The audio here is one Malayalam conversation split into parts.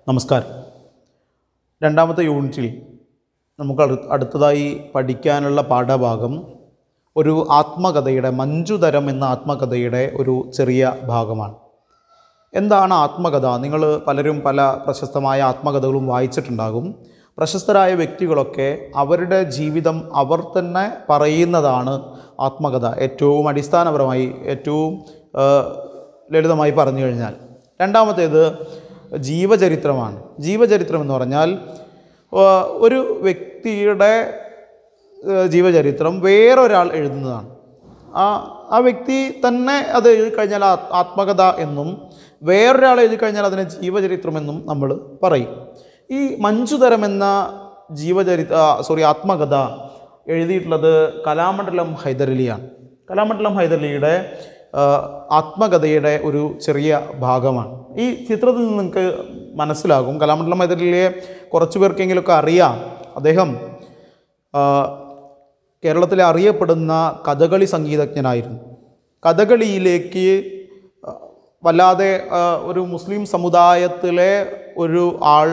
നമസ്കാരം രണ്ടാമത്തെ യൂണിറ്റിൽ നമുക്ക് അടു അടുത്തതായി പഠിക്കാനുള്ള പാഠഭാഗം ഒരു ആത്മകഥയുടെ മഞ്ജുതരം എന്ന ആത്മകഥയുടെ ഒരു ചെറിയ ഭാഗമാണ് എന്താണ് ആത്മകഥ നിങ്ങൾ പലരും പല പ്രശസ്തമായ ആത്മകഥകളും വായിച്ചിട്ടുണ്ടാകും പ്രശസ്തരായ വ്യക്തികളൊക്കെ അവരുടെ ജീവിതം അവർ തന്നെ പറയുന്നതാണ് ആത്മകഥ ഏറ്റവും അടിസ്ഥാനപരമായി ഏറ്റവും ആ, ലളിതമായി പറഞ്ഞു കഴിഞ്ഞാൽ രണ്ടാമത്തേത് ജീവചരിത്രമാണ് ജീവചരിത്രം എന്ന് പറഞ്ഞാൽ ആ, ഒരു വ്യക്തിയുടെ ഏഹ് ജീവചരിത്രം വേറൊരാൾ എഴുതുന്നതാണ് ആ ആ വ്യക്തി തന്നെ അത് എഴുതി കഴിഞ്ഞാൽ ആ- ആത്മകഥ എന്നും വേറൊരാൾ എഴുതി കഴിഞ്ഞാൽ അതിനെ ജീവചരിത്രമെന്നും നമ്മൾ പറയും ഈ മഞ്ജുതരം എന്ന ജീവചരിത്ര സോറി ആത്മകഥ എഴുതിയിട്ടുള്ളത് കലാമണ്ഡലം ഹൈദരലിയാണ് കലാമണ്ഡലം ഹൈദരലിയുടെ ആ, ആത്മകഥയുടെ ഒരു ചെറിയ ഭാഗമാണ് ഈ ചിത്രത്തിൽ നിന്ന് നിങ്ങൾക്ക് മനസ്സിലാകും കലാമണ്ഡലം ഹൈദരലിയെ കുറച്ച് പേർക്കെങ്കിലുമൊക്കെ അറിയാം അദ്ദേഹം ആ, കേരളത്തിലെ അറിയപ്പെടുന്ന കഥകളി സംഗീതജ്ഞനായിരുന്നു കഥകളിയിലേക്ക് ആ, വല്ലാതെ ആ, ഒരു മുസ്ലിം സമുദായത്തിലെ ഒരു ആൾ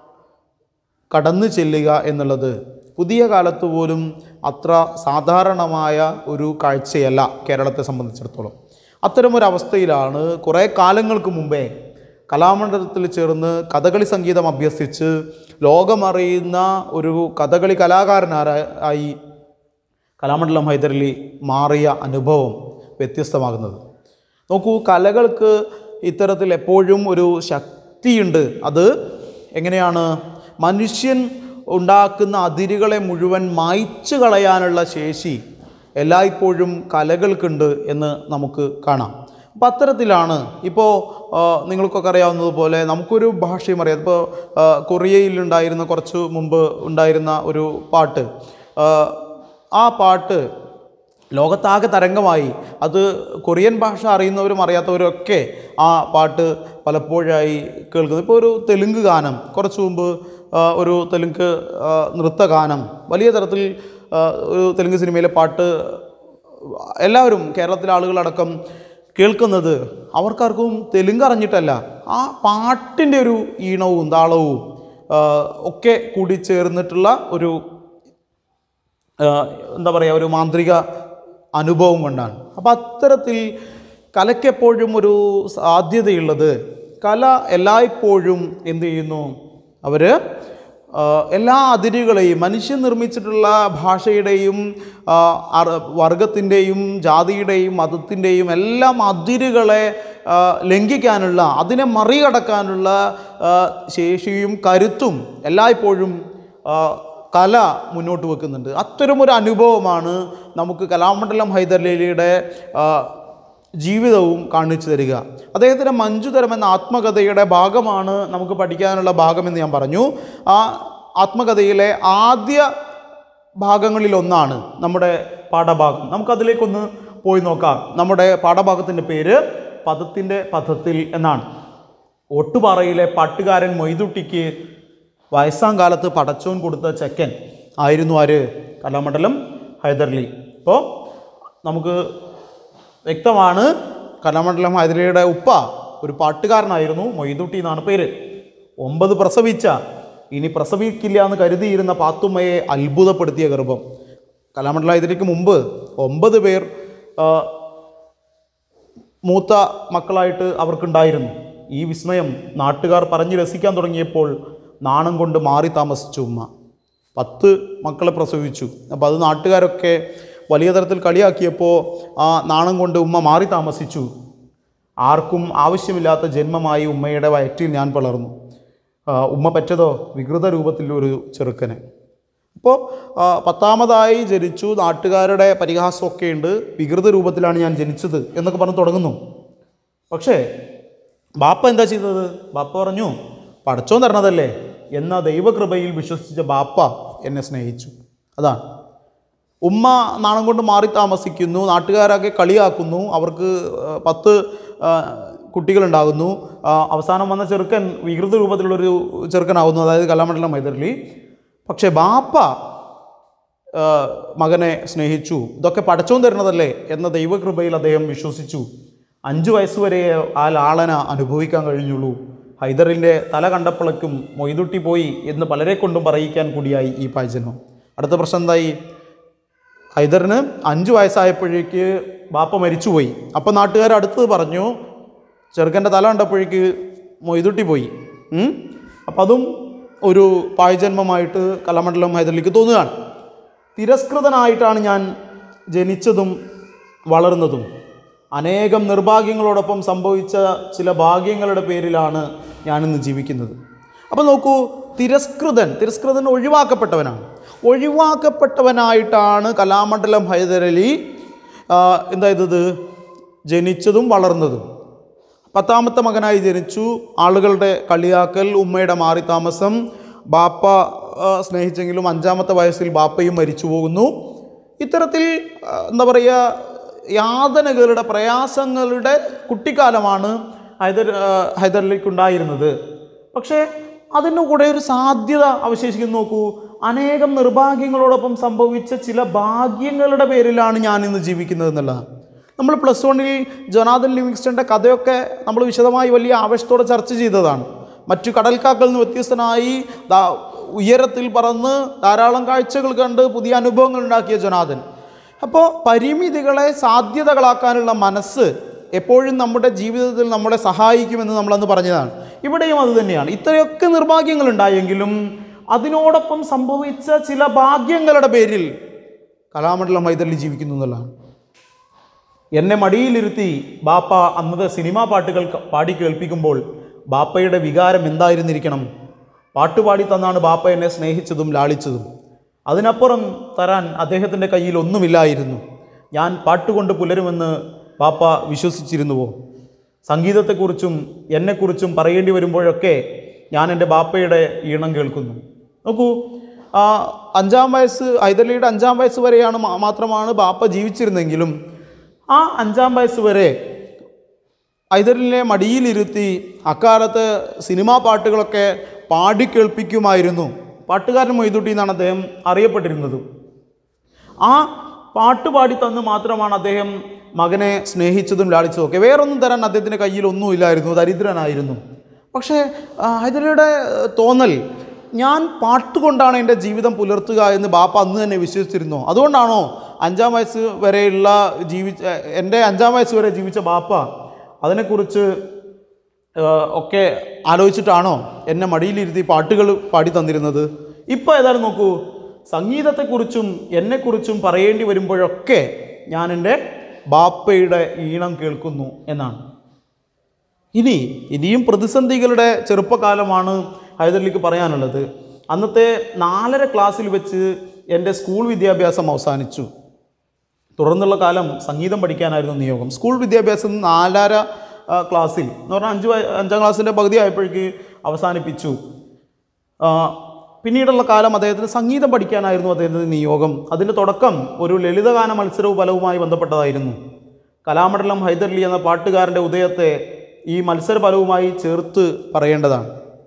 കടന്നു ചെല്ലുക എന്നുള്ളത് പുതിയ കാലത്ത് പോലും അത്ര സാധാരണമായ ഒരു കാഴ്ചയല്ല കേരളത്തെ സംബന്ധിച്ചിടത്തോളം അത്തരമൊരവസ്ഥയിലാണ് കുറേ കാലങ്ങൾക്ക് മുമ്പേ കലാമണ്ഡലത്തിൽ ചേർന്ന് കഥകളി സംഗീതം അഭ്യസിച്ച് ലോകമറിയുന്ന ഒരു കഥകളി കലാകാരനായി കലാമണ്ഡലം ഹൈദരലി മാറിയ അനുഭവം വ്യത്യസ്തമാകുന്നത് നോക്കൂ കലകൾക്ക് ഇത്തരത്തിൽ എപ്പോഴും ഒരു ശക്തിയുണ്ട് അത് എങ്ങനെയാണ് മനുഷ്യൻ ഉണ്ടാക്കുന്ന അതിരുകളെ മുഴുവൻ മായ്ച്ചു കളയാനുള്ള ശേഷി എല്ലായ്പ്പോഴും കലകൾക്കുണ്ട് എന്ന് നമുക്ക് കാണാം അപ്പം അത്തരത്തിലാണ് ഇപ്പോൾ നിങ്ങൾക്കൊക്കെ അറിയാവുന്നതുപോലെ നമുക്കൊരു ഭാഷയും അറിയാം ഇപ്പോൾ കൊറിയയിലുണ്ടായിരുന്ന കുറച്ച് മുമ്പ് ഉണ്ടായിരുന്ന ഒരു പാട്ട് ആ, ആ പാട്ട് ലോകത്താകെ തരംഗമായി അത് കൊറിയൻ ഭാഷ അറിയുന്നവരും അറിയാത്തവരും ഒക്കെ ആ പാട്ട് പലപ്പോഴായി കേൾക്കുന്നു ഇപ്പോൾ ഒരു തെലുങ്ക് ഗാനം കുറച്ച് മുമ്പ് ആ, ഒരു തെലുങ്ക് ആ, നൃത്തഗാനം വലിയ തരത്തിൽ ആ, ഒരു തെലുങ്ക് സിനിമയിലെ പാട്ട് എല്ലാവരും കേരളത്തിലെ ആളുകളടക്കം കേൾക്കുന്നത് അവർക്കാർക്കും തെലുങ്ക് അറിഞ്ഞിട്ടല്ല ആ പാട്ടിൻ്റെ ഒരു ഈണവും താളവും ആ, ഒക്കെ കൂടി ചേർന്നിട്ടുള്ള ഒരു ആഹ് എന്താ പറയുക ഒരു മാന്ത്രിക അനുഭവം കൊണ്ടാണ് അപ്പം അത്തരത്തിൽ കലയ്ക്കെപ്പോഴും ഒരു സാധ്യതയുള്ളത് കല എല്ലായ്പ്പോഴും എന്ത് ചെയ്യുന്നു അവർ എല്ലാ അതിരുകളെയും മനുഷ്യൻ നിർമ്മിച്ചിട്ടുള്ള ഭാഷയുടെയും ആഹ് അറ- വർഗത്തിൻ്റെയും ജാതിയുടെയും മതത്തിൻ്റെയും എല്ലാം അതിരുകളെ ആഹ് ലംഘിക്കാനുള്ള അതിനെ മറികടക്കാനുള്ള ആഹ് ശേഷിയും കരുത്തും എല്ലായ്പ്പോഴും ആഹ് കല മുന്നോട്ട് വെക്കുന്നുണ്ട് അത്തരമൊരു അനുഭവമാണ് നമുക്ക് കലാമണ്ഡലം ഹൈദരലിയുടെ ആ, ജീവിതവും കാണിച്ചു തരിക അദ്ദേഹത്തിൻ്റെ മഞ്ജുതരം എന്ന ആത്മകഥയുടെ ഭാഗമാണ് നമുക്ക് പഠിക്കാനുള്ള ഭാഗമെന്ന് ഞാൻ പറഞ്ഞു ആ ആത്മകഥയിലെ ആദ്യ ഭാഗങ്ങളിലൊന്നാണ് നമ്മുടെ പാഠഭാഗം നമുക്കതിലേക്കൊന്ന് പോയി നോക്കാം നമ്മുടെ പാഠഭാഗത്തിൻ്റെ പേര് പദത്തിൻ്റെ പദത്തിൽ എന്നാണ് ഒട്ടുപാറയിലെ പാട്ടുകാരൻ മൊയ്തുട്ടിക്ക് വയസ്സാം കാലത്ത് പടച്ചോൻ കൊടുത്ത ചെക്കൻ ആയിരുന്നു ആര് കലാമണ്ഡലം ഹൈദർലി ഇപ്പോൾ നമുക്ക് വ്യക്തമാണ് കലാമണ്ഡലം ഹൈദരലിയുടെ ഉപ്പ ഒരു പാട്ടുകാരനായിരുന്നു മൊയ്തുട്ടി എന്നാണ് പേര് ഒമ്പത് പ്രസവിച്ച ഇനി പ്രസവിക്കില്ല എന്ന് കരുതിയിരുന്ന പാത്തുമ്മയെ അത്ഭുതപ്പെടുത്തിയ ഗർഭം കലാമണ്ഡലം ഹൈദരലിക്ക് മുമ്പ് ഒമ്പത് പേർ ആ, മൂത്ത മക്കളായിട്ട് അവർക്കുണ്ടായിരുന്നു ഈ വിസ്മയം നാട്ടുകാർ പറഞ്ഞ് രസിക്കാൻ തുടങ്ങിയപ്പോൾ നാണം കൊണ്ട് മാറി താമസിച്ചു ഉമ്മ പത്ത് മക്കളെ പ്രസവിച്ചു അപ്പോൾ അത് നാട്ടുകാരൊക്കെ വലിയ തരത്തിൽ കളിയാക്കിയപ്പോൾ ആ നാണം കൊണ്ട് ഉമ്മ മാറി താമസിച്ചു ആർക്കും ആവശ്യമില്ലാത്ത ജന്മമായി ഉമ്മയുടെ വയറ്റിൽ ഞാൻ വളർന്നു ആ, ഉമ്മ പെറ്റതോ വികൃത രൂപത്തിൽ ഒരു ചെറുക്കന് അപ്പോൾ ആ, പത്താമതായി ജനിച്ചു നാട്ടുകാരുടെ പരിഹാസമൊക്കെ ഉണ്ട് വികൃത രൂപത്തിലാണ് ഞാൻ ജനിച്ചത് എന്നൊക്കെ പറഞ്ഞ് തുടങ്ങുന്നു പക്ഷേ ബാപ്പ എന്താ ചെയ്തത് ബാപ്പ പറഞ്ഞു പടച്ചോൻ തരണതല്ലേ എന്ന ദൈവകൃപയിൽ വിശ്വസിച്ച ബാപ്പ എന്നെ സ്നേഹിച്ചു അതാണ് ഉമ്മ നാണം കൊണ്ട് മാറി താമസിക്കുന്നു നാട്ടുകാരൊക്കെ കളിയാക്കുന്നു അവർക്ക് ആ, പത്ത് ആ, കുട്ടികളുണ്ടാകുന്നു ആ, അവസാനം വന്ന ചെറുക്കൻ വികൃത രൂപത്തിലുള്ളൊരു ചെറുക്കനാകുന്നു അതായത് കലാമണ്ഡലം മൈതരലി പക്ഷേ ബാപ്പ ആ, മകനെ സ്നേഹിച്ചു ഇതൊക്കെ പടച്ചോൻ തരുന്നതല്ലേ എന്ന ദൈവകൃപയിൽ അദ്ദേഹം വിശ്വസിച്ചു അഞ്ച് വയസ്സ് വരെ ആ ലാളന അനുഭവിക്കാൻ കഴിഞ്ഞുള്ളൂ ഹൈദറിൻ്റെ തല കണ്ടപ്പോഴേക്കും മൊയ്തുട്ടി പോയി എന്ന് പലരെ കൊണ്ടും പറയിക്കാൻ കൂടിയായി ഈ പായജന്മം അടുത്ത പ്രശ്നം എന്തായി ഹൈദറിന് അഞ്ച് വയസ്സായപ്പോഴേക്ക് ബാപ്പ മരിച്ചുപോയി അപ്പോൾ നാട്ടുകാർ അടുത്തത് പറഞ്ഞു ചെറുക്കൻ്റെ തല കണ്ടപ്പോഴേക്ക് മൊയ്തുട്ടി പോയി ഉം? അപ്പം അതും ഒരു പായജന്മമായിട്ട് കലാമണ്ഡലം ഹൈദറിലേക്ക് തോന്നുകയാണ് തിരസ്കൃതനായിട്ടാണ് ഞാൻ ജനിച്ചതും വളർന്നതും അനേകം നിർഭാഗ്യങ്ങളോടൊപ്പം സംഭവിച്ച ചില ഭാഗ്യങ്ങളുടെ പേരിലാണ് ഞാനിന്ന് ജീവിക്കുന്നത് അപ്പോൾ നോക്കൂ തിരസ്കൃതൻ തിരസ്കൃതൻ ഒഴിവാക്കപ്പെട്ടവനാണ് ഒഴിവാക്കപ്പെട്ടവനായിട്ടാണ് കലാമണ്ഡലം ഹൈദരലി ആ, എന്താ ഇത് ജനിച്ചതും വളർന്നതും പത്താമത്തെ മകനായി ജനിച്ചു ആളുകളുടെ കളിയാക്കൽ ഉമ്മയുടെ മാറി താമസം ബാപ്പ ആ, സ്നേഹിച്ചെങ്കിലും അഞ്ചാമത്തെ വയസ്സിൽ ബാപ്പയും മരിച്ചു പോകുന്നു ഇത്തരത്തിൽ ആ, എന്താ പറയുക യാതനകളുടെ പ്രയാസങ്ങളുടെ കുട്ടിക്കാലമാണ് ഹൈദർ ആ, ഹൈദറിലേക്കുണ്ടായിരുന്നത് പക്ഷേ അതിന് കൂടെ ഒരു സാധ്യത അവശേഷിക്കുന്നു നോക്കൂ അനേകം നിർഭാഗ്യങ്ങളോടൊപ്പം സംഭവിച്ച ചില ഭാഗ്യങ്ങളുടെ പേരിലാണ് ഞാൻ ഇന്ന് ജീവിക്കുന്നത് എന്നുള്ളതാണ് നമ്മൾ പ്ലസ് വണ്ണിൽ ജൊനാഥൻ ലിവിങ്സ്റ്റൻ്റെ കഥയൊക്കെ നമ്മൾ വിശദമായി വലിയ ആവേശത്തോടെ ചർച്ച ചെയ്തതാണ് മറ്റു കടൽക്കാക്കളിൽ നിന്ന് വ്യത്യസ്തനായി ദാ- ഉയരത്തിൽ പറന്ന് ധാരാളം കാഴ്ചകൾ കണ്ട് പുതിയ അനുഭവങ്ങൾ ഉണ്ടാക്കിയ ജൊനാഥൻ അപ്പോൾ പരിമിതികളെ സാധ്യതകളാക്കാനുള്ള മനസ്സ് എപ്പോഴും നമ്മുടെ ജീവിതത്തിൽ നമ്മളെ സഹായിക്കുമെന്ന് നമ്മളന്ന് പറഞ്ഞതാണ് ഇവിടെയും അത് തന്നെയാണ് ഇത്രയൊക്കെ നിർഭാഗ്യങ്ങൾ ഉണ്ടായെങ്കിലും അതിനോടൊപ്പം സംഭവിച്ച ചില ഭാഗ്യങ്ങളുടെ പേരിൽ കലാമണ്ഡലം മൈതലിൽ ജീവിക്കുന്നു എന്നുള്ളതാണ് എന്നെ മടിയിലിരുത്തി ബാപ്പ അന്നത്തെ സിനിമാ പാട്ടുകൾ ക- പാടി കേൾപ്പിക്കുമ്പോൾ ബാപ്പയുടെ വികാരം എന്തായിരുന്നിരിക്കണം പാട്ടുപാടി തന്നാണ് ബാപ്പ എന്നെ സ്നേഹിച്ചതും ലാളിച്ചതും അതിനപ്പുറം തരാൻ അദ്ദേഹത്തിൻ്റെ കയ്യിൽ ഒന്നുമില്ലായിരുന്നു ഞാൻ പാട്ടുകൊണ്ട് പുലരുമെന്ന് ബാപ്പ വിശ്വസിച്ചിരുന്നുവോ സംഗീതത്തെക്കുറിച്ചും എന്നെക്കുറിച്ചും പറയേണ്ടി വരുമ്പോഴൊക്കെ ഞാൻ എൻ്റെ ബാപ്പയുടെ ഈണം കേൾക്കുന്നു നോക്കൂ ആ, അഞ്ചാം വയസ്സ് ഹൈദരലിയുടെ അഞ്ചാം വയസ്സ് വരെയാണ് മാ- മാത്രമാണ് ബാപ്പ ജീവിച്ചിരുന്നെങ്കിലും ആ അഞ്ചാം വയസ്സ് വരെ ഹൈദരലിനെ മടിയിലിരുത്തി അക്കാലത്ത് സിനിമാ പാട്ടുകളൊക്കെ പാടിക്കേൾപ്പിക്കുമായിരുന്നു പാട്ടുകാരൻ മൊയ്തുട്ടി എന്നാണ് അദ്ദേഹം അറിയപ്പെട്ടിരുന്നത് ആ പാട്ട് പാടി തന്ന് മാത്രമാണ് അദ്ദേഹം മകനെ സ്നേഹിച്ചതും ലാളിച്ചതും ഒക്കെ വേറൊന്നും തരാൻ അദ്ദേഹത്തിൻ്റെ കയ്യിൽ ഒന്നുമില്ലായിരുന്നു ദരിദ്രനായിരുന്നു പക്ഷേ ആ, ഹൈദരലിയുടെ ഏഹ്, തോന്നൽ ഞാൻ പാട്ടുകൊണ്ടാണ് എൻ്റെ ജീവിതം പുലർത്തുക എന്ന് ബാപ്പ അന്ന് തന്നെ വിശ്വസിച്ചിരുന്നു അതുകൊണ്ടാണോ അഞ്ചാം വയസ്സ് വരെയുള്ള ജീവിച്ച എൻ്റെ അഞ്ചാം വയസ്സ് വരെ ജീവിച്ച ബാപ്പ അതിനെക്കുറിച്ച് ഏഹ്, ഒക്കെ ആലോചിച്ചിട്ടാണോ എന്നെ മടിയിലിരുത്തി പാട്ടുകൾ പാടി തന്നിരുന്നത് ഇപ്പോൾ ഏതായാലും നോക്കൂ സംഗീതത്തെക്കുറിച്ചും എന്നെക്കുറിച്ചും പറയേണ്ടി വരുമ്പോഴൊക്കെ ഞാൻ എൻ്റെ ബാപ്പയുടെ ഈണം കേൾക്കുന്നു എന്നാണ് ഇനി ഇനിയും പ്രതിസന്ധികളുടെ ചെറുപ്പകാലമാണ് ഹൈദരലിക്ക് പറയാനുള്ളത് അന്നത്തെ നാലര ക്ലാസ്സിൽ വെച്ച് എൻ്റെ സ്കൂൾ വിദ്യാഭ്യാസം അവസാനിച്ചു തുടർന്നുള്ള കാലം സംഗീതം പഠിക്കാനായിരുന്നു നിയോഗം സ്കൂൾ വിദ്യാഭ്യാസം നാലര ആ, ക്ലാസ്സിൽ എന്ന് പറഞ്ഞാൽ അഞ്ച് വയ- അഞ്ചാം ക്ലാസ്സിൻ്റെ പകുതി ആയപ്പോഴേക്ക് അവസാനിപ്പിച്ചു ആ, പിന്നീടുള്ള കാലം അദ്ദേഹത്തിന് സംഗീതം പഠിക്കാനായിരുന്നു അദ്ദേഹത്തിൻ്റെ നിയോഗം അതിൻ്റെ തുടക്കം ഒരു ലളിതഗാന മത്സരവും ഫലവുമായി ബന്ധപ്പെട്ടതായിരുന്നു കലാമണ്ഡലം ഹൈദർലി എന്ന പാട്ടുകാരൻ്റെ ഉദയത്തെ ഈ മത്സര ഫലവുമായി ചേർത്ത് പറയേണ്ടതാണ്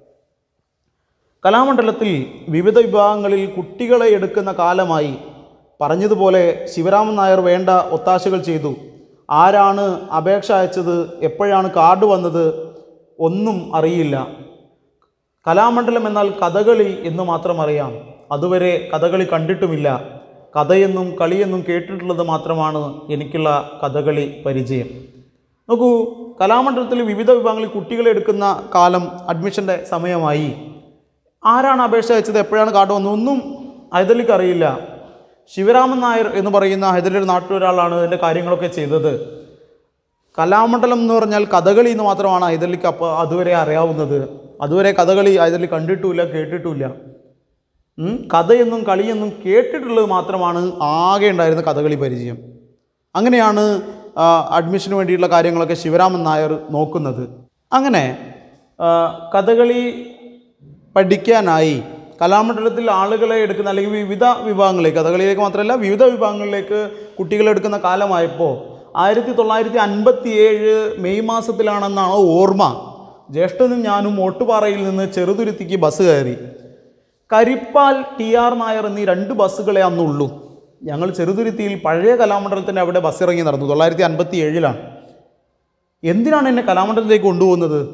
കലാമണ്ഡലത്തിൽ വിവിധ വിഭാഗങ്ങളിൽ കുട്ടികളെ എടുക്കുന്ന കാലമായി പറഞ്ഞതുപോലെ ശിവരാമൻ നായർ വേണ്ട ഒത്താശകൾ ചെയ്തു ആരാണ് അപേക്ഷ അയച്ചത് എപ്പോഴാണ് കാർഡ് വന്നത് ഒന്നും അറിയില്ല കലാമണ്ഡലം എന്നാൽ കഥകളി എന്ന് മാത്രം അറിയാം അതുവരെ കഥകളി കണ്ടിട്ടുമില്ല കഥയെന്നും കളിയെന്നും കേട്ടിട്ടുള്ളത് മാത്രമാണ് എനിക്കുള്ള കഥകളി പരിചയം നോക്കൂ കലാമണ്ഡലത്തിൽ വിവിധ വിഭാഗങ്ങളിൽ കുട്ടികളെ എടുക്കുന്ന കാലം അഡ്മിഷൻ്റെ സമയമായി ആരാണ് അപേക്ഷ അയച്ചത് എപ്പോഴാണ് കാർഡ് വന്നത് ഒന്നും ഹൈദരലിക്ക് അറിയില്ല ശിവരാമൻ നായർ എന്ന് പറയുന്ന ഹൈദരലിയുടെ നാട്ടിലൊരാളാണ് ഇതിൻ്റെ കാര്യങ്ങളൊക്കെ ചെയ്തത് കലാമണ്ഡലം എന്ന് പറഞ്ഞാൽ കഥകളി എന്ന് മാത്രമാണ് ഹൈദരലിക്ക് അപ്പോൾ അതുവരെ അറിയാവുന്നത് അതുവരെ കഥകളി ഹൈദരലി കണ്ടിട്ടുമില്ല കേട്ടിട്ടുമില്ല ഉം, കഥയെന്നും കളിയെന്നും കേട്ടിട്ടുള്ളത് മാത്രമാണ് ആകെ ഉണ്ടായിരുന്ന കഥകളി പരിചയം അങ്ങനെയാണ് ആ, അഡ്മിഷന് വേണ്ടിയിട്ടുള്ള കാര്യങ്ങളൊക്കെ ശിവരാമൻ നായർ നോക്കുന്നത് അങ്ങനെ ആ, കഥകളി പഠിക്കാനായി കലാമണ്ഡലത്തിൽ ആളുകളെ എടുക്കുന്ന അല്ലെങ്കിൽ വിവിധ വിഭാഗങ്ങളിലേക്ക് കഥകളിയിലേക്ക് മാത്രമല്ല വിവിധ വിഭാഗങ്ങളിലേക്ക് കുട്ടികളെ എടുക്കുന്ന കാലമായപ്പോൾ ആയിരത്തി തൊള്ളായിരത്തി അൻപത്തി ഏഴ് മെയ് മാസത്തിലാണെന്നാണ് ഓർമ്മ ജ്യേഷ്ഠനും ഞാനും ഓട്ടുപാറയിൽ നിന്ന് ചെറുതുരുത്തിക്ക് ബസ് കയറി കരിപ്പാൽ ടി ആർ നായർ എന്നീ രണ്ട് ബസ്സുകളെ അന്നുള്ളൂ ഞങ്ങൾ ചെറുതുരുത്തിയിൽ പഴയ കലാമണ്ഡലത്തിൻ്റെ അവിടെ ബസ് ഇറങ്ങി നടന്നു തൊള്ളായിരത്തി അൻപത്തി ഏഴിലാണ് എന്തിനാണ് എന്നെ കലാമണ്ഡലത്തിലേക്ക് കൊണ്ടുപോകുന്നത്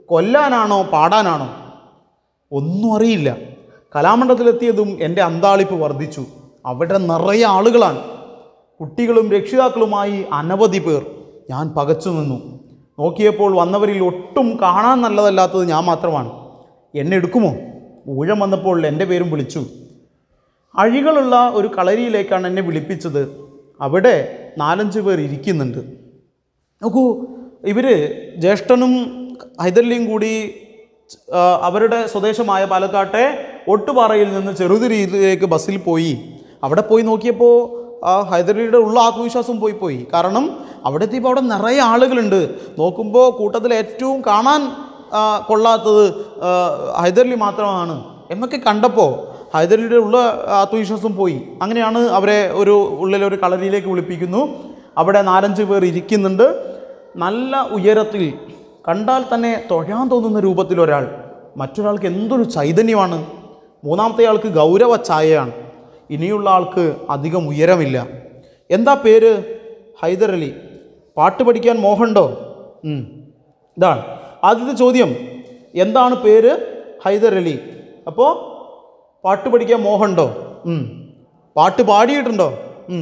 കൊല്ലാനാണോ പാടാനാണോ ഒന്നും അറിയില്ല കലാമണ്ഡലത്തിലെത്തിയതും എൻ്റെ അന്താളിപ്പ് വർദ്ധിച്ചു അവിടെ നിറയെ ആളുകളാണ് കുട്ടികളും രക്ഷിതാക്കളുമായി അനവധി പേർ ഞാൻ പകച്ചു നിന്നു നോക്കിയപ്പോൾ വന്നവരിൽ ഒട്ടും കാണാൻ നല്ലതല്ലാത്തത് ഞാൻ മാത്രമാണ് എന്നെ എടുക്കുമോ ഊഴം വന്നപ്പോൾ എൻ്റെ പേരും വിളിച്ചു അഴികളുള്ള ഒരു കളരിയിലേക്കാണ് എന്നെ വിളിപ്പിച്ചത് അവിടെ നാലഞ്ച് പേർ ഇരിക്കുന്നുണ്ട് നോക്കൂ ഇവർ ജ്യേഷ്ഠനും ഹൈദരലിയും കൂടി ആ, അവരുടെ സ്വദേശമായ പാലക്കാട്ടെ ഒട്ടുപാറയിൽ നിന്ന് ചെറുതിരിയിലേക്ക് ബസ്സിൽ പോയി അവിടെ പോയി നോക്കിയപ്പോൾ ആ ഹൈദരലിയുടെ ഉള്ള ആത്മവിശ്വാസം പോയി പോയി കാരണം അവിടെ എത്തിയപ്പോൾ അവിടെ നിറയെ ആളുകളുണ്ട് നോക്കുമ്പോൾ കൂട്ടത്തിൽ ഏറ്റവും കാണാൻ ആ, കൊള്ളാത്തത് ആ, ഹൈദരലി മാത്രമാണ് എന്നൊക്കെ കണ്ടപ്പോൾ ഹൈദരലിയുടെ ഉള്ള ആത്മവിശ്വാസം പോയി അങ്ങനെയാണ് അവരെ ഒരു ഉള്ളിലൊരു കളരിയിലേക്ക് വിളിപ്പിക്കുന്നു അവിടെ നാലഞ്ച് പേർ ഇരിക്കുന്നുണ്ട് നല്ല ഉയരത്തിൽ കണ്ടാൽ തന്നെ തൊഴാൻ തോന്നുന്ന രൂപത്തിൽ ഒരാൾ മറ്റൊരാൾക്ക് എന്തൊരു ചൈതന്യമാണ് മൂന്നാമത്തെ ആൾക്ക് ഗൗരവ ഛായയാണ് ഇനിയുള്ള ആൾക്ക് അധികം ഉയരമില്ല എന്താ പേര് ഹൈദർ അലി പാട്ട് പഠിക്കാൻ മോഹമുണ്ടോ ഉം. ഇതാണ് ആദ്യത്തെ ചോദ്യം എന്താണ് പേര് ഹൈദർ അലി അപ്പോൾ പാട്ട് പഠിക്കാൻ മോഹമുണ്ടോ ഉം. പാട്ട് പാടിയിട്ടുണ്ടോ ഉം.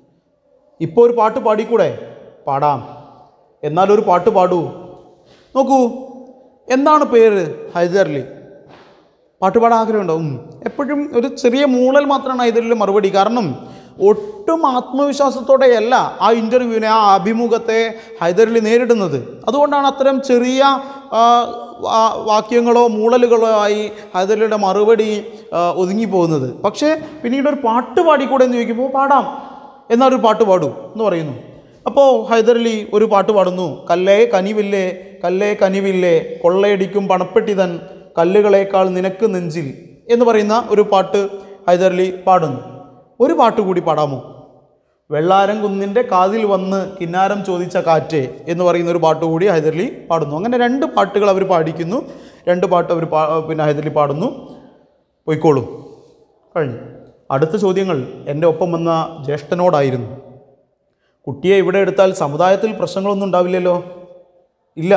ഇപ്പോൾ ഒരു പാട്ട് പാടിക്കൂടെ പാടാം എന്നാലൊരു പാട്ട് പാടൂ നോക്കൂ എന്താണ് പേര് ഹൈദരലി പാട്ട് പാടാൻ ആഗ്രഹമുണ്ടോ ഉം. എപ്പോഴും ഒരു ചെറിയ മൂളൽ മാത്രമാണ് ഹൈദരലിൻ്റെ മറുപടി കാരണം ഒട്ടും ആത്മവിശ്വാസത്തോടെയല്ല ആ ഇൻ്റർവ്യൂവിനെ ആ അഭിമുഖത്തെ ഹൈദരലി നേരിടുന്നത് അതുകൊണ്ടാണ് അത്തരം ചെറിയ ആ, വാ- വാക്യങ്ങളോ മൂളലുകളോ ആയി ഹൈദരലിയുടെ മറുപടി ആ, ഒതുങ്ങിപ്പോകുന്നത് പക്ഷേ പിന്നീട് ഒരു പാട്ട് പാടിക്കൂടെ എന്ന് ചോദിക്കുമ്പോൾ പാടാം എന്നാൽ ഒരു പാട്ട് പാടൂ എന്ന് പറയുന്നു അപ്പോൾ ഹൈദരലി ഒരു പാട്ട് പാടുന്നു കല്ലേ കനിവില്ലേ കല്ലേ കനിവില്ലേ കൊള്ളയടിക്കും പണപ്പെട്ടിതൻ കല്ലുകളേക്കാൾ നിനക്ക് നെഞ്ചിൽ എന്ന് പറയുന്ന ഒരു പാട്ട് ഹൈദരലി പാടുന്നു ഒരു പാട്ട് കൂടി പാടാമോ വെള്ളാരം കുന്നിൻ്റെ കാതിൽ വന്ന് കിന്നാരം ചോദിച്ച കാറ്റ് എന്ന് പറയുന്ന ഒരു പാട്ട് കൂടി ഹൈദരലി പാടുന്നു അങ്ങനെ രണ്ട് പാട്ടുകൾ അവർ പാടിക്കുന്നു രണ്ട് പാട്ട് അവർ പാ പിന്നെ ഹൈദരലി പാടുന്നു പോയിക്കോളൂ കഴിഞ്ഞു അടുത്ത ചോദ്യങ്ങൾ എൻ്റെ ഒപ്പം വന്ന ജ്യേഷ്ഠനോടായിരുന്നു കുട്ടിയെ ഇവിടെ എടുത്താൽ സമുദായത്തിൽ പ്രശ്നങ്ങളൊന്നും ഉണ്ടാവില്ലല്ലോ ഇല്ല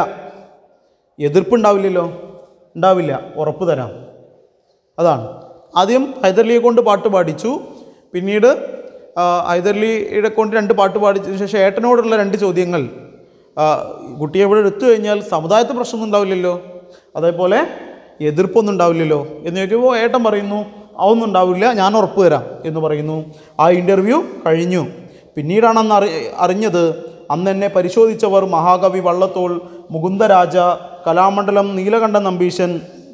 എതിർപ്പുണ്ടാവില്ലല്ലോ ഉണ്ടാവില്ല ഉറപ്പ് തരാം അതാണ് ആദ്യം ഹൈദരലിയെ കൊണ്ട് പാട്ട് പാടിച്ചു പിന്നീട് ആ, ഹൈദരലിയുടെ കൊണ്ട് രണ്ട് പാട്ട് പാടിച്ചതിന് ശേഷം ഏട്ടനോടുള്ള രണ്ട് ചോദ്യങ്ങൾ ആ, കുട്ടിയെ ഇവിടെ എടുത്തു കഴിഞ്ഞാൽ സമുദായത്തിൽ പ്രശ്നമൊന്നും ഉണ്ടാവില്ലല്ലോ അതേപോലെ എതിർപ്പൊന്നും ഉണ്ടാവില്ലല്ലോ എന്ന് ചോദിക്കുമ്പോൾ ഏട്ടൻ പറയുന്നു അതൊന്നും ഉണ്ടാവില്ല ഞാൻ ഉറപ്പ് തരാം എന്ന് പറയുന്നു ആ ഇൻ്റർവ്യൂ കഴിഞ്ഞു പിന്നീടാണ് അന്ന് അറി അറിഞ്ഞത് അന്ന് എന്നെ പരിശോധിച്ചവർ മഹാകവി വള്ളത്തോൾ മുകുന്ദരാജ കലാമണ്ഡലം നീലകണ്ഠൻ നമ്പീശൻ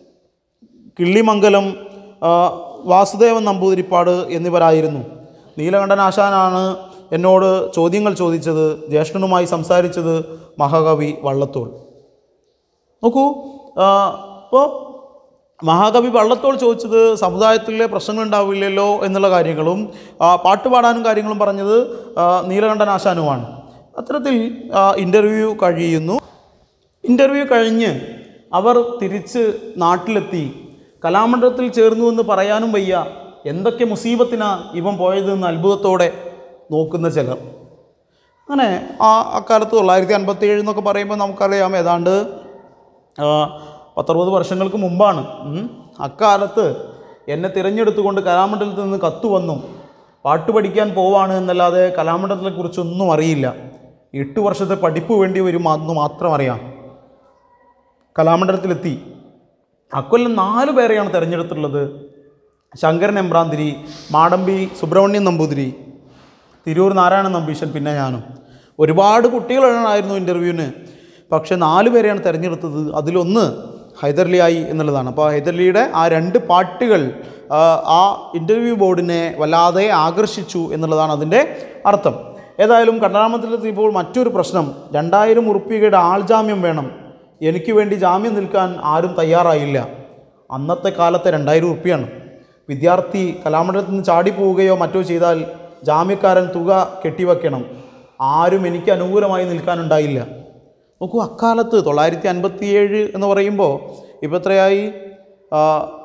കിള്ളിമംഗലം ആ, വാസുദേവൻ നമ്പൂതിരിപ്പാട് എന്നിവരായിരുന്നു നീലകണ്ഠൻ ആശാനാണ് എന്നോട് ചോദ്യങ്ങൾ ചോദിച്ചത് ജ്യേഷ്ഠനുമായി സംസാരിച്ചത് മഹാകവി വള്ളത്തോൾ നോക്കൂ ഇപ്പോൾ മഹാകവി വള്ളത്തോൾ ചോദിച്ചത് സമുദായത്തിലെ പ്രശ്നങ്ങൾ ഉണ്ടാവില്ലല്ലോ എന്നുള്ള കാര്യങ്ങളും ആ, പാട്ട് പാടാനും കാര്യങ്ങളും പറഞ്ഞത് ആ, നീലകണ്ഠൻ ആശാനുമാണ് അത്തരത്തിൽ ഇൻ്റർവ്യൂ കഴിയുന്നു ഇൻ്റർവ്യൂ കഴിഞ്ഞ് അവർ തിരിച്ച് നാട്ടിലെത്തി കലാമണ്ഡലത്തിൽ ചേർന്നു എന്ന് പറയാനും വയ്യ എന്തൊക്കെ മുസീബത്തിനാ ഇവൻ പോയതെന്ന് അത്ഭുതത്തോടെ നോക്കുന്ന ചിലർ അങ്ങനെ ആ അക്കാലത്ത് തൊള്ളായിരത്തി അൻപത്തി ഏഴ് എന്നൊക്കെ പറയുമ്പോൾ നമുക്കറിയാം ഏതാണ്ട് ആ, പത്തറുപത് വർഷങ്ങൾക്ക് മുമ്പാണ് ഉം. അക്കാലത്ത് എന്നെ തിരഞ്ഞെടുത്തുകൊണ്ട് കലാമണ്ഡലത്തിൽ നിന്ന് കത്ത് വന്നു പാട്ട് പഠിക്കാൻ പോവാണ് എന്നല്ലാതെ കലാമണ്ഡലത്തെക്കുറിച്ചൊന്നും അറിയില്ല എട്ട് വർഷത്തെ പഠിപ്പ് വേണ്ടി വരും എന്ന് മാത്രം അറിയാം കലാമണ്ഡലത്തിലെത്തി അക്കൊല്ലം നാല് പേരെയാണ് തിരഞ്ഞെടുത്തിട്ടുള്ളത് ശങ്കരൻ എമ്പ്രാന്തിരി മാടമ്പി സുബ്രഹ്മണ്യൻ നമ്പൂതിരി തിരൂർ നാരായണൻ നമ്പീശൻ പിന്നെ ഞാനും ഒരുപാട് കുട്ടികളായിരുന്നു ഇൻ്റർവ്യൂവിന് പക്ഷെ നാല് പേരെയാണ് തിരഞ്ഞെടുത്തത് അതിലൊന്ന് ഹൈദർലി ആയി എന്നുള്ളതാണ് അപ്പോൾ ഹൈദർലിയുടെ ആ രണ്ട് പാട്ടുകൾ ആ, ആ ഇൻ്റർവ്യൂ ബോർഡിനെ വല്ലാതെ ആകർഷിച്ചു എന്നുള്ളതാണ് അതിൻ്റെ അർത്ഥം ഏതായാലും കണ്ടാമത്തിലെത്തിയപ്പോൾ മറ്റൊരു പ്രശ്നം രണ്ടായിരം ഉറുപ്പികയുടെ ആൾജാമ്യം വേണം എനിക്ക് വേണ്ടി ജാമ്യം നിൽക്കാൻ ആരും തയ്യാറായില്ല അന്നത്തെ കാലത്തെ രണ്ടായിരം ഉറുപ്പിയാണ് വിദ്യാർത്ഥി കലാമണ്ഡലത്തിൽ നിന്ന് ചാടിപ്പോവുകയോ മറ്റോ ചെയ്താൽ ജാമ്യക്കാരൻ തുക കെട്ടിവെക്കണം ആരും എനിക്ക് അനുകൂലമായി നിൽക്കാനുണ്ടായില്ല നോക്കൂ അക്കാലത്ത് തൊള്ളായിരത്തി അൻപത്തിയേഴ് എന്ന് പറയുമ്പോൾ ഇപ്പോൾ എത്രയായി ആ,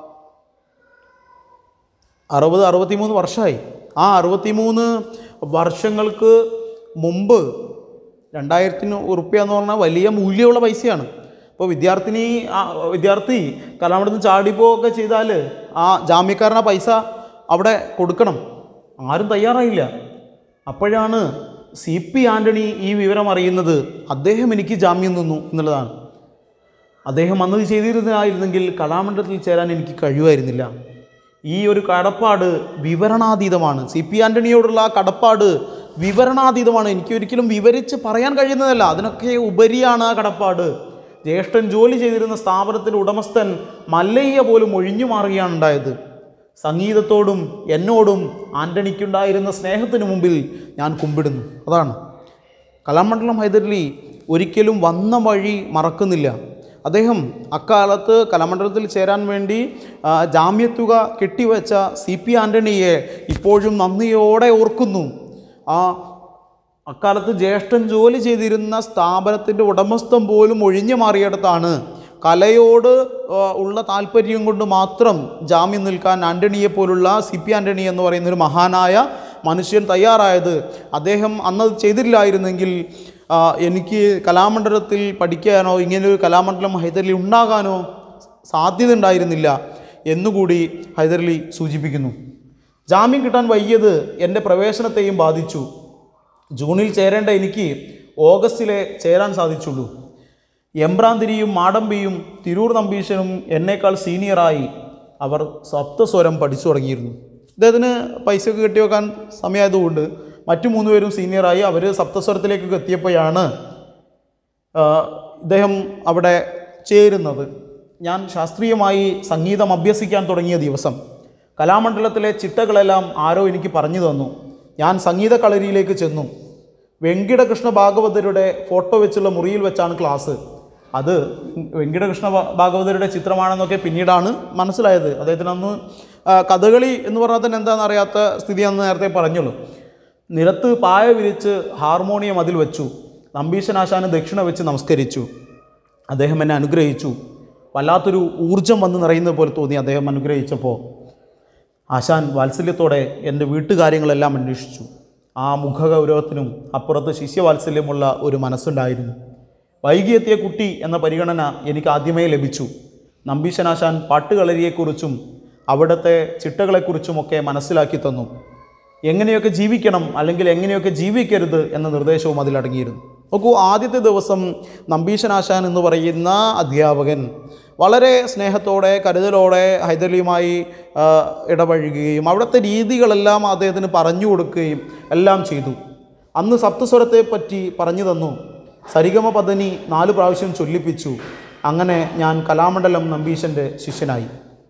അറുപത് അറുപത്തിമൂന്ന് വർഷമായി ആ അറുപത്തിമൂന്ന് വർഷങ്ങൾക്ക് മുമ്പ് രണ്ടായിരത്തിന് ഉറുപ്പ്യ എന്ന് പറഞ്ഞാൽ വലിയ മൂല്യമുള്ള പൈസയാണ് ഇപ്പോൾ വിദ്യാർത്ഥിനി ആ, വിദ്യാർത്ഥി കലാമണ്ഡലത്തിൽ ചാടിപ്പോയൊക്കെ ചെയ്താൽ ആ ജാമ്യക്കാരൻ ആ പൈസ അവിടെ കൊടുക്കണം ആരും തയ്യാറായില്ല അപ്പോഴാണ് സി പി ആൻ്റണി ഈ വിവരം അറിയുന്നത് അദ്ദേഹം എനിക്ക് ജാമ്യം തന്നു എന്നുള്ളതാണ് അദ്ദേഹം അന്നത് ചെയ്തിരുന്നായിരുന്നെങ്കിൽ കലാമണ്ഡലത്തിൽ ചേരാൻ എനിക്ക് കഴിയുമായിരുന്നില്ല ഈ ഒരു കടപ്പാട് വിവരണാതീതമാണ് സി പി ആൻ്റണിയോടുള്ള ആ കടപ്പാട് വിവരണാതീതമാണ് എനിക്ക് ഒരിക്കലും വിവരിച്ച് പറയാൻ കഴിയുന്നതല്ല അതിനൊക്കെ ഉപരിയാണ് ആ കടപ്പാട് ജ്യേഷ്ഠൻ ജോലി ചെയ്തിരുന്ന സ്ഥാപനത്തിൻ്റെ ഉടമസ്ഥൻ മല്ലയ്യ പോലും ഒഴിഞ്ഞു മാറുകയാണ് ഉണ്ടായത് സംഗീതത്തോടും എന്നോടും ആൻ്റണിക്കുണ്ടായിരുന്ന സ്നേഹത്തിന് മുമ്പിൽ ഞാൻ കുമ്പിടുന്നു അതാണ് കലാമണ്ഡലം ഹൈദരലി ഒരിക്കലും വന്ന വഴി മറക്കുന്നില്ല അദ്ദേഹം അക്കാലത്ത് കലാമണ്ഡലത്തിൽ ചേരാൻ വേണ്ടി ആ, ജാമ്യത്തുക കെട്ടിവെച്ച സി പി ആൻ്റണിയെ ഇപ്പോഴും നന്ദിയോടെ ഓർക്കുന്നു ആ അക്കാലത്ത് ജ്യേഷ്ഠൻ ജോലി ചെയ്തിരുന്ന സ്ഥാപനത്തിൻ്റെ ഉടമസ്ഥൻ പോലും ഒഴിഞ്ഞു മാറിയിടത്താണ് കലയോട് ആ, ഉള്ള താല്പര്യം കൊണ്ട് മാത്രം ജാമ്യം നിൽക്കാൻ ആൻ്റണിയെ പോലുള്ള സി പി ആൻ്റണി എന്ന് പറയുന്ന ഒരു മഹാനായ മനുഷ്യൻ തയ്യാറായത് അദ്ദേഹം അന്നത് ചെയ്തില്ലായിരുന്നെങ്കിൽ ആ, എനിക്ക് കലാമണ്ഡലത്തിൽ പഠിക്കാനോ ഇങ്ങനൊരു കലാമണ്ഡലം ഹൈദരലി ഉണ്ടാകാനോ സാധ്യത ഉണ്ടായിരുന്നില്ല എന്നുകൂടി ഹൈദരലി സൂചിപ്പിക്കുന്നു ജാമ്യം കിട്ടാൻ വൈകിയത് എൻ്റെ പ്രവേശനത്തെയും ബാധിച്ചു ജൂണിൽ ചേരേണ്ട എനിക്ക് ഓഗസ്റ്റിലെ ചേരാൻ സാധിച്ചുള്ളൂ എംബ്രാന്തിരിയും മാടമ്പിയും തിരൂർ നമ്പീശനും എന്നേക്കാൾ സീനിയറായി അവർ സപ്തസ്വരം പഠിച്ചു തുടങ്ങിയിരുന്നു ഇദ്ദേഹത്തിന് പൈസയൊക്കെ കെട്ടി വെക്കാൻ സമയമായതുകൊണ്ട് മറ്റു മൂന്ന് പേരും സീനിയറായി അവർ സപ്തസ്വരത്തിലേക്കൊക്കെ എത്തിയപ്പോഴാണ് ആ, ഇദ്ദേഹം അവിടെ ചേരുന്നത് ഞാൻ ശാസ്ത്രീയമായി സംഗീതം അഭ്യസിക്കാൻ തുടങ്ങിയ ദിവസം കലാമണ്ഡലത്തിലെ ചിട്ടകളെല്ലാം ആരോ എനിക്ക് പറഞ്ഞു തന്നു ഞാൻ സംഗീത കളരിയിലേക്ക് ചെന്നു വെങ്കിടകൃഷ്ണ ഭാഗവതരുടെ ഫോട്ടോ വെച്ചുള്ള മുറിയിൽ വെച്ചാണ് ക്ലാസ് അത് വെങ്കിടകൃഷ്ണ ഭാ- ഭാഗവതരുടെ ചിത്രമാണെന്നൊക്കെ പിന്നീടാണ് മനസ്സിലായത് അദ്ദേഹത്തിന് അന്ന് ആ, കഥകളി എന്ന് പറഞ്ഞാൽ തന്നെ എന്താണെന്ന് അറിയാത്ത സ്ഥിതിയാണെന്ന് നേരത്തെ പറഞ്ഞുള്ളൂ നിലത്ത് പായ വിരിച്ച് ഹാർമോണിയം അതിൽ വെച്ചു നമ്പീശനാശാന് ദക്ഷിണ വെച്ച് നമസ്കരിച്ചു അദ്ദേഹം എന്നെ അനുഗ്രഹിച്ചു വല്ലാത്തൊരു ഊർജം വന്ന് നിറയുന്നത് പോലെ തോന്നി അദ്ദേഹം അനുഗ്രഹിച്ചപ്പോൾ ആശാൻ വാത്സല്യത്തോടെ എൻ്റെ വീട്ടുകാര്യങ്ങളെല്ലാം അന്വേഷിച്ചു ആ മുഖഗൗരവത്തിനും അപ്പുറത്ത് ശിഷ്യവാത്സല്യമുള്ള ഒരു മനസ്സുണ്ടായിരുന്നു വൈകിയെത്തിയ കുട്ടി എന്ന പരിഗണന എനിക്ക് ആദ്യമേ ലഭിച്ചു നമ്പീശനാശാൻ പാട്ടുകളരിയെക്കുറിച്ചും അവിടുത്തെ ചിട്ടകളെക്കുറിച്ചുമൊക്കെ മനസ്സിലാക്കി തന്നു എങ്ങനെയൊക്കെ ജീവിക്കണം അല്ലെങ്കിൽ എങ്ങനെയൊക്കെ ജീവിക്കരുത് എന്ന നിർദ്ദേശവും അതിലടങ്ങിയിരുന്നു നോക്കൂ ആദ്യത്തെ ദിവസം നമ്പീശനാശാൻ എന്ന് പറയുന്ന അധ്യാപകൻ വളരെ സ്നേഹത്തോടെ കരുതലോടെ ഹൈദരലിയുമായി ആ, ഇടപഴകുകയും അവിടുത്തെ രീതികളെല്ലാം അദ്ദേഹത്തിന് പറഞ്ഞു കൊടുക്കുകയും എല്ലാം ചെയ്തു അന്ന് സപ്തസ്വരത്തെ പറ്റി പറഞ്ഞു തന്നു സരിഗമ പദനി നാല് പ്രാവശ്യം ചൊല്ലിപ്പിച്ചു അങ്ങനെ ഞാൻ കലാമണ്ഡലം നമ്പീശൻ്റെ ശിഷ്യനായി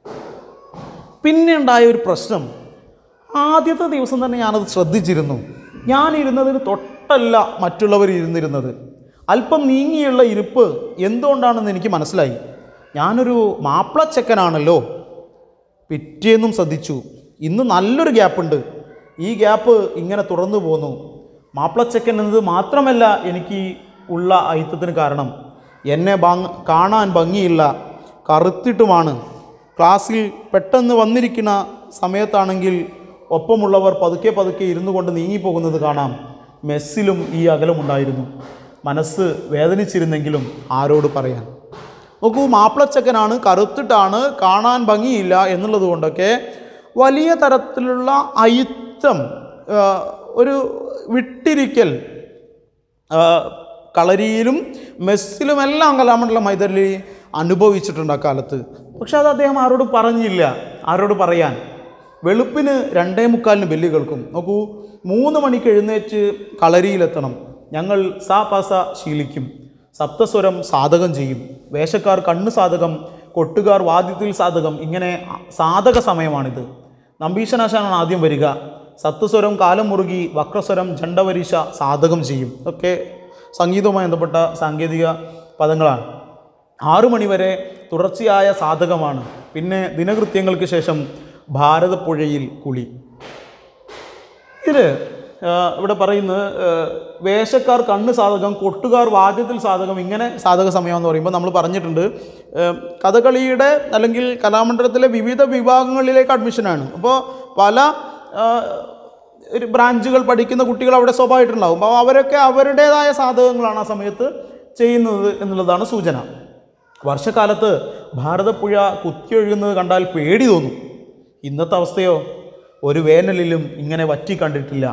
പിന്നെ ഉണ്ടായ ഒരു പ്രശ്നം ആദ്യത്തെ ദിവസം തന്നെ ഞാനത് ശ്രദ്ധിച്ചിരുന്നു ഞാൻ ഇരുന്നതിന് തൊട്ടല്ല മറ്റുള്ളവർ ഇരുന്നിരുന്നത് അല്പം നീങ്ങിയുള്ള ഇരിപ്പ് എന്തുകൊണ്ടാണെന്ന് എനിക്ക് മനസ്സിലായി ഞാനൊരു മാപ്പിളച്ചക്കനാണല്ലോ പിറ്റേന്നും ശ്രദ്ധിച്ചു ഇന്ന് നല്ലൊരു ഗ്യാപ്പുണ്ട് ഈ ഗ്യാപ്പ് ഇങ്ങനെ തുറന്നു പോന്നു മാപ്പിളച്ചക്കൻ എന്നത് മാത്രമല്ല എനിക്ക് ഉള്ള അയിത്തത്തിന് കാരണം എന്നെ ഭംഗ് കാണാൻ ഭംഗിയില്ല കറുത്തിട്ടുമാണ് ക്ലാസ്സിൽ പെട്ടെന്ന് വന്നിരിക്കുന്ന സമയത്താണെങ്കിൽ ഒപ്പമുള്ളവർ പതുക്കെ പതുക്കെ ഇരുന്നു കൊണ്ട് നീങ്ങിപ്പോകുന്നത് കാണാം മെസ്സിലും ഈ അകലമുണ്ടായിരുന്നു മനസ്സ് വേദനിച്ചിരുന്നെങ്കിലും ആരോട് പറയാൻ നോക്കൂ മാപ്പിളച്ചക്കനാണ് കറുത്തിട്ടാണ് കാണാൻ ഭംഗിയില്ല എന്നുള്ളത് കൊണ്ടൊക്കെ വലിയ തരത്തിലുള്ള അയിത്തം ആ, ഒരു വിട്ടിരിക്കൽ ആ, കളരിയിലും മെസ്സിലുമെല്ലാം കലാമണ്ഡലം ഹൈദരലി അനുഭവിച്ചിട്ടുണ്ട് ആ കാലത്ത് പക്ഷെ അത് അദ്ദേഹം ആരോട് പറഞ്ഞില്ല ആരോട് പറയാൻ വെളുപ്പിന് രണ്ടേ മുക്കാലിന് ബെല്ല് കേൾക്കും നോക്കൂ മൂന്ന് മണിക്ക് എഴുന്നേറ്റ് കളരിയിലെത്തണം ഞങ്ങൾ സാ പാസ ശീലിക്കും സപ്തസ്വരം സാധകം ചെയ്യും വേഷക്കാർ കണ്ണ് സാധകം കൊട്ടുകാർ വാദ്യത്തിൽ സാധകം ഇങ്ങനെ സാധക സമയമാണിത് നമ്പീശനാശാനാണ് ആദ്യം വരിക സപ്തസ്വരം കാലം മുറുകി വക്രസ്വരം ജണ്ടവരിശ സാധകം ചെയ്യും ഒക്കെ സംഗീതവുമായി ബന്ധപ്പെട്ട സാങ്കേതിക പദങ്ങളാണ് ആറു മണിവരെ തുടർച്ചയായ സാധകമാണ് പിന്നെ ദിനകൃത്യങ്ങൾക്ക് ശേഷം ഭാരതപ്പുഴയിൽ കുളി ഇത് ആ, ഇവിടെ പറയുന്നത് ആ, വേഷക്കാർ കണ്ണ് സാധകം കൊട്ടുകാർ വാദ്യത്തിൽ സാധകം ഇങ്ങനെ സാധക സമയം എന്ന് പറയുമ്പോൾ നമ്മൾ പറഞ്ഞിട്ടുണ്ട് ആ, കഥകളിയുടെ അല്ലെങ്കിൽ കലാമണ്ഡലത്തിലെ വിവിധ വിഭാഗങ്ങളിലേക്ക് അഡ്മിഷനാണ് അപ്പോൾ പല ആ, ഒരു ബ്രാഞ്ചുകൾ പഠിക്കുന്ന കുട്ടികൾ അവിടെ സ്വാഭാവികമായിട്ടുണ്ടാവും അപ്പോൾ അവരൊക്കെ അവരുടേതായ സാധകങ്ങളാണ് ആ സമയത്ത് ചെയ്യുന്നത് എന്നുള്ളതാണ് സൂചന വർഷക്കാലത്ത് ഭാരതപ്പുഴ കുത്തിയൊഴുകുന്നത് കണ്ടാൽ പേടി തോന്നും ഇന്നത്തെ അവസ്ഥയോ ഒരു വേനലിലും ഇങ്ങനെ വറ്റി കണ്ടിട്ടില്ല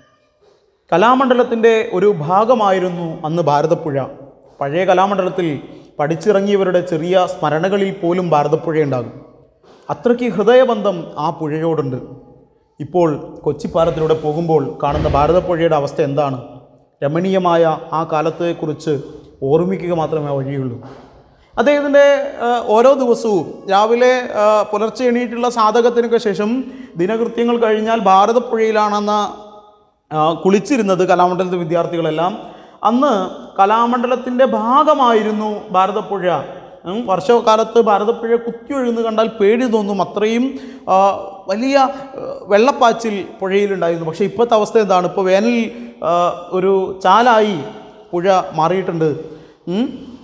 കലാമണ്ഡലത്തിൻ്റെ ഒരു ഭാഗമായിരുന്നു അന്ന് ഭാരതപ്പുഴ പഴയ കലാമണ്ഡലത്തിൽ പഠിച്ചിറങ്ങിയവരുടെ ചെറിയ സ്മരണകളിൽ പോലും ഭാരതപ്പുഴയുണ്ടാകും അത്രയ്ക്ക് ഹൃദയബന്ധം ആ പുഴയോടുണ്ട് ഇപ്പോൾ കൊച്ചിപ്പാലത്തിലൂടെ പോകുമ്പോൾ കാണുന്ന ഭാരതപ്പുഴയുടെ അവസ്ഥ എന്താണ് രമണീയമായ ആ കാലത്തെക്കുറിച്ച് ഓർമ്മിക്കുക മാത്രമേ വഴിയുള്ളൂ അദ്ദേഹത്തിൻ്റെ ആ, ഓരോ ദിവസവും രാവിലെ ആ, പുലർച്ചെ എണീറ്റുള്ള സാധകത്തിനൊക്കെ ശേഷം ദിനകൃത്യങ്ങൾ കഴിഞ്ഞാൽ ഭാരതപ്പുഴയിലാണെന്ന ആ, കുളിച്ചിരുന്നത് കലാമണ്ഡലത്തിലെ വിദ്യാർത്ഥികളെല്ലാം അന്ന് കലാമണ്ഡലത്തിൻ്റെ ഭാഗമായിരുന്നു ഭാരതപ്പുഴ ഉം, വർഷകാലത്ത് ഭാരതപ്പുഴ കുത്തിയൊഴുകുന്നത് കണ്ടാൽ പേടി തോന്നും അത്രയും ആ, വലിയ ആ, വെള്ളപ്പാച്ചിൽ പുഴയിലുണ്ടായിരുന്നു പക്ഷേ ഇപ്പോഴത്തെ അവസ്ഥ എന്താണ് ഇപ്പോൾ വേനൽ ആ, ഒരു ചാലായി പുഴ മാറിയിട്ടുണ്ട് ഉം.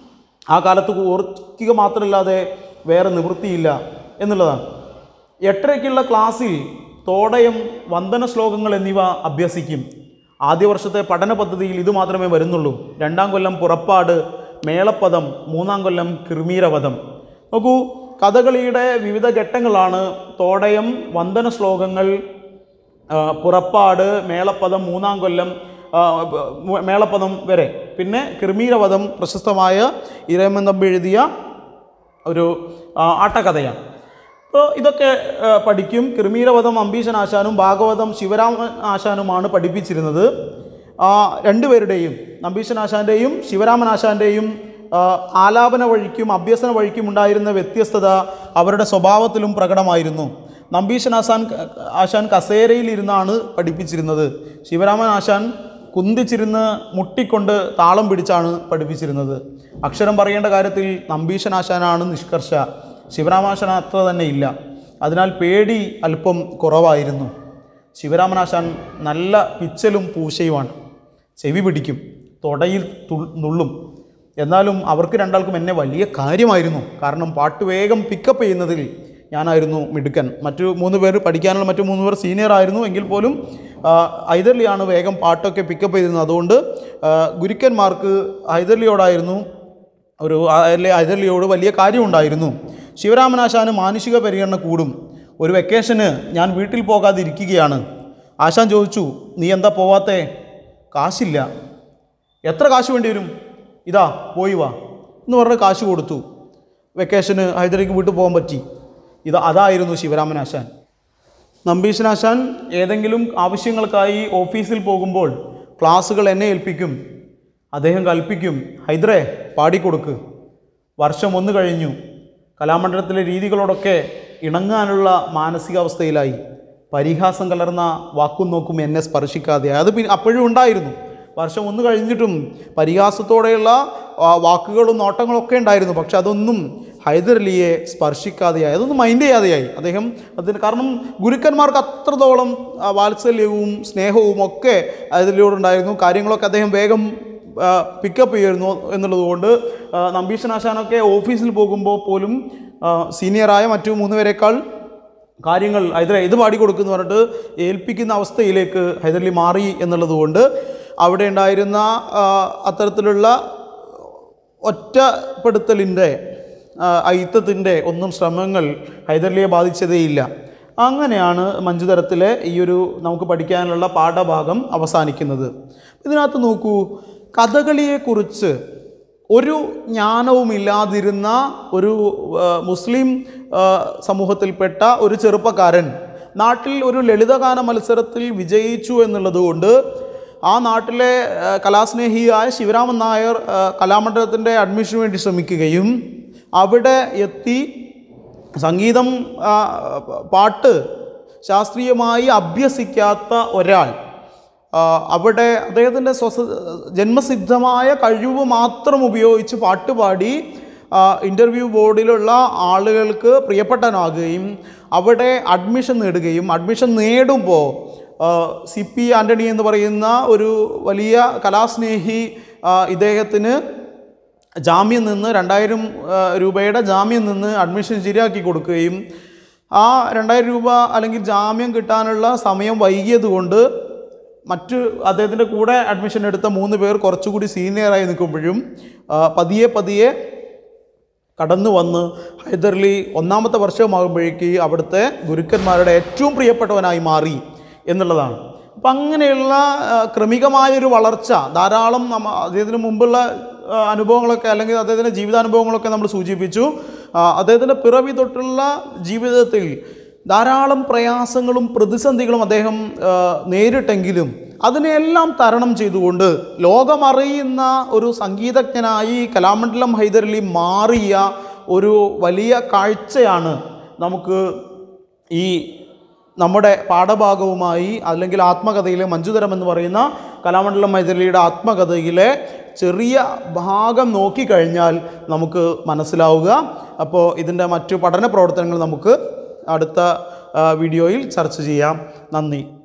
ആ കാലത്ത് ഓർക്കുക മാത്രമല്ലാതെ വേറെ നിവൃത്തിയില്ല എന്നുള്ളതാണ് എട്ടരയ്ക്കുള്ള ക്ലാസ്സിൽ തോടയം വന്ദന ശ്ലോകങ്ങൾ എന്നിവ അഭ്യസിക്കും ആദ്യ വർഷത്തെ പഠന പദ്ധതിയിൽ ഇത് മാത്രമേ വരുന്നുള്ളൂ രണ്ടാം കൊല്ലം പുറപ്പാട് മേളപ്പദം മൂന്നാം കൊല്ലം കിർമീരവധം നോക്കൂ കഥകളിയുടെ വിവിധ ഘട്ടങ്ങളാണ് തോടയം വന്ദന ശ്ലോകങ്ങൾ ആ, പുറപ്പാട് മേളപ്പദം മൂന്നാം കൊല്ലം ആ, ബ- മേളപ്പദം വരെ പിന്നെ കിർമീരവധം പ്രശസ്തമായ ഇരമൻ തമ്പി എഴുതിയ ഒരു ആ, ആട്ടക്കഥയാണ് അപ്പോൾ ഇതൊക്കെ ആ, പഠിക്കും കിർമീരവധം അംബീഷൻ ആശാനും ഭാഗവതം ശിവരാമൻ ആശാനുമാണ് പഠിപ്പിച്ചിരുന്നത് ആ, രണ്ടുപേരുടെയും നമ്പീശൻ ആശാൻ്റെയും ശിവരാമൻ ആശാൻ്റെയും ആ, ആലാപന വഴിക്കും അഭ്യസന വഴിക്കും ഉണ്ടായിരുന്ന വ്യത്യസ്തത അവരുടെ സ്വഭാവത്തിലും പ്രകടമായിരുന്നു നമ്പീശൻ ആശാൻ ആശാൻ കസേരയിൽ ഇരുന്നാണ് പഠിപ്പിച്ചിരുന്നത് ശിവരാമൻ ആശാൻ കുന്തിച്ചിരുന്ന് മുട്ടിക്കൊണ്ട് താളം പിടിച്ചാണ് പഠിപ്പിച്ചിരുന്നത് അക്ഷരം പറയേണ്ട കാര്യത്തിൽ നമ്പീശൻ ആശാനാണ് നിഷ്കർഷ ശിവരാമാശാൻ അത്ര തന്നെ ഇല്ല അതിനാൽ പേടി അല്പം കുറവായിരുന്നു ശിവരാമനാശാൻ നല്ല പിച്ചലും പൂശയുമാണ് ചെവി പിടിക്കും തൊടയിൽ തു- നുള്ളും എന്നാലും അവർക്ക് രണ്ടാൾക്കും എന്നെ വലിയ കാര്യമായിരുന്നു കാരണം പാട്ട് വേഗം പിക്കപ്പ് ചെയ്യുന്നതിൽ ഞാനായിരുന്നു മിടുക്കൻ മറ്റു മൂന്ന് പേര് പഠിക്കാനുള്ള മറ്റു മൂന്ന് പേർ സീനിയർ ആയിരുന്നു എങ്കിൽ പോലും ആ, ഹൈദർലിയാണ് വേഗം പാട്ടൊക്കെ പിക്കപ്പ് ചെയ്തിരുന്നത് അതുകൊണ്ട് ആ, ഗുരുക്കന്മാർക്ക് ഹൈദർലിയോടായിരുന്നു ഒരു അതിലെ ഹൈദർലിയോട് വലിയ കാര്യമുണ്ടായിരുന്നു ശിവരാമനാശാന് മാനുഷിക പരിഗണന കൂടും ഒരു വെക്കേഷന് ഞാൻ വീട്ടിൽ പോകാതെ ഇരിക്കുകയാണ് ആശാൻ ചോദിച്ചു നീ എന്താ പോവാത്തേ കാശില്ല എത്ര കാശ് വേണ്ടി വരും ഇതാ പോയി വാ എന്ന് പറഞ്ഞ് കാശ് കൊടുത്തു വെക്കേഷന് ഹൈദരലിക്ക് വീട്ടിൽ പോകാൻ പറ്റി ഇത് അതായിരുന്നു ശിവരാമനാശാൻ നമ്പീശനാശാൻ ഏതെങ്കിലും ആവശ്യങ്ങൾക്കായി ഓഫീസിൽ പോകുമ്പോൾ ക്ലാസ്സുകൾ എന്നെ ഏൽപ്പിക്കും അദ്ദേഹം കൽപ്പിക്കും ഹൈദരേ പാടിക്കൊടുക്ക് വർഷം ഒന്ന് കഴിഞ്ഞു കലാമണ്ഡലത്തിലെ രീതികളോടൊക്കെ ഇണങ്ങാനുള്ള മാനസികാവസ്ഥയിലായി പരിഹാസം കലർന്ന വാക്കും നോക്കും എന്നെ സ്പർശിക്കാതെ അത് പിന്നെ അപ്പോഴും ഉണ്ടായിരുന്നു വർഷം ഒന്ന് കഴിഞ്ഞിട്ടും പരിഹാസത്തോടെയുള്ള ആ, വാക്കുകളും നോട്ടങ്ങളും ഒക്കെ ഉണ്ടായിരുന്നു പക്ഷെ അതൊന്നും ഹൈദരലിയെ സ്പർശിക്കാതെയായി അതൊന്നും മൈൻഡ് ചെയ്യാതെയായി അദ്ദേഹം അതിന് കാരണം ഗുരുക്കന്മാർക്ക് അത്രത്തോളം ആ, വാത്സല്യവും സ്നേഹവും ഒക്കെ ഹൈദരലിയോടുണ്ടായിരുന്നു കാര്യങ്ങളൊക്കെ അദ്ദേഹം വേഗം പിക്കപ്പ് ചെയ്യുമായിരുന്നു എന്നുള്ളതുകൊണ്ട് ആ, നമ്പീശനാശാനൊക്കെ ഓഫീസിൽ പോകുമ്പോൾ പോലും ആ, സീനിയറായ മറ്റു മൂന്ന് പേരെക്കാൾ കാര്യങ്ങൾ ഹൈദര ഇത് പാടിക്കൊടുക്കുന്നു പറഞ്ഞിട്ട് ഏൽപ്പിക്കുന്ന അവസ്ഥയിലേക്ക് ഹൈദരലി മാറി എന്നുള്ളതുകൊണ്ട് അവിടെ ഉണ്ടായിരുന്ന ആ, അത്തരത്തിലുള്ള ഒറ്റപ്പെടുത്തലിൻ്റെ ഐത്തത്തിൻ്റെ ഒന്നും ശ്രമങ്ങൾ ഹൈദരലിയെ ബാധിച്ചതേയില്ല അങ്ങനെയാണ് മഞ്ജുതരത്തിലെ ഈ ഒരു നമുക്ക് പഠിക്കാനുള്ള പാഠഭാഗം അവസാനിക്കുന്നത് ഇതിനകത്ത് നോക്കൂ കഥകളിയെക്കുറിച്ച് ഒരു ജ്ഞാനവുമില്ലാതിരുന്ന ഒരു ആ, മുസ്ലിം ആ, സമൂഹത്തിൽപ്പെട്ട ഒരു ചെറുപ്പക്കാരൻ നാട്ടിൽ ഒരു ലളിതഗാന മത്സരത്തിൽ വിജയിച്ചു എന്നുള്ളതുകൊണ്ട് ആ നാട്ടിലെ ആ, കലാസ്നേഹിയായ ശിവരാമൻ നായർ ആ, കലാമണ്ഡലത്തിൻ്റെ അഡ്മിഷന് വേണ്ടി ശ്രമിക്കുകയും അവിടെ എത്തി സംഗീതം ആ, പാട്ട് ശാസ്ത്രീയമായി അഭ്യസിക്കാത്ത ഒരാൾ ആ, അവിടെ അദ്ദേഹത്തിൻ്റെ സ്വസ ജന്മസിദ്ധമായ കഴിവ് മാത്രം ഉപയോഗിച്ച് പാട്ടുപാടി ഇൻ്റർവ്യൂ ബോർഡിലുള്ള ആളുകൾക്ക് പ്രിയപ്പെട്ടനാകുകയും അവിടെ അഡ്മിഷൻ നേടുകയും അഡ്മിഷൻ നേടുമ്പോൾ സി പി ആൻ്റണി എന്ന് പറയുന്ന ഒരു വലിയ കലാസ്നേഹി ആ, ഇദ്ദേഹത്തിന് ജാമ്യം നിന്ന് രണ്ടായിരം ആ, രൂപയുടെ ജാമ്യം നിന്ന് അഡ്മിഷൻ ശരിയാക്കി കൊടുക്കുകയും ആ രണ്ടായിരം രൂപ അല്ലെങ്കിൽ ജാമ്യം കിട്ടാനുള്ള സമയം വൈകിയത് കൊണ്ട് മറ്റ് അദ്ദേഹത്തിൻ്റെ കൂടെ അഡ്മിഷൻ എടുത്ത മൂന്ന് പേർ കുറച്ചുകൂടി സീനിയറായി നിൽക്കുമ്പോഴും ആ, പതിയെ പതിയെ കടന്നു വന്ന് ഹൈദരലി ഒന്നാമത്തെ വർഷമാകുമ്പോഴേക്ക് അവിടുത്തെ ഗുരുക്കന്മാരുടെ ഏറ്റവും പ്രിയപ്പെട്ടവനായി മാറി എന്നുള്ളതാണ് അപ്പം അങ്ങനെയുള്ള ആ, ക്രമികമായൊരു വളർച്ച ധാരാളം നമ്മ അദ്ദേഹത്തിന് മുമ്പുള്ള ആ, അനുഭവങ്ങളൊക്കെ അല്ലെങ്കിൽ അദ്ദേഹത്തിൻ്റെ ജീവിതാനുഭവങ്ങളൊക്കെ നമ്മൾ സൂചിപ്പിച്ചു ആ, അദ്ദേഹത്തിൻ്റെ പിറവി തൊട്ടുള്ള ജീവിതത്തിൽ ധാരാളം പ്രയാസങ്ങളും പ്രതിസന്ധികളും അദ്ദേഹം ആ, നേരിട്ടെങ്കിലും അതിനെല്ലാം തരണം ചെയ്തുകൊണ്ട് ലോകമറിയുന്ന ഒരു സംഗീതജ്ഞനായി കലാമണ്ഡലം ഹൈദരലി മാറിയ ഒരു വലിയ കാഴ്ചയാണ് നമുക്ക് ഈ നമ്മുടെ പാഠഭാഗവുമായി അല്ലെങ്കിൽ ആത്മകഥയിലെ മഞ്ജുതരം എന്ന് പറയുന്ന കലാമണ്ഡലം ഹൈദരലിയുടെ ആത്മകഥയിലെ ചെറിയ ഭാഗം നോക്കിക്കഴിഞ്ഞാൽ നമുക്ക് മനസ്സിലാവുക അപ്പോൾ ഇതിൻ്റെ മറ്റു പഠന പ്രവർത്തനങ്ങൾ നമുക്ക് അടുത്ത ആ, വീഡിയോയിൽ ചർച്ച ചെയ്യാം നന്ദി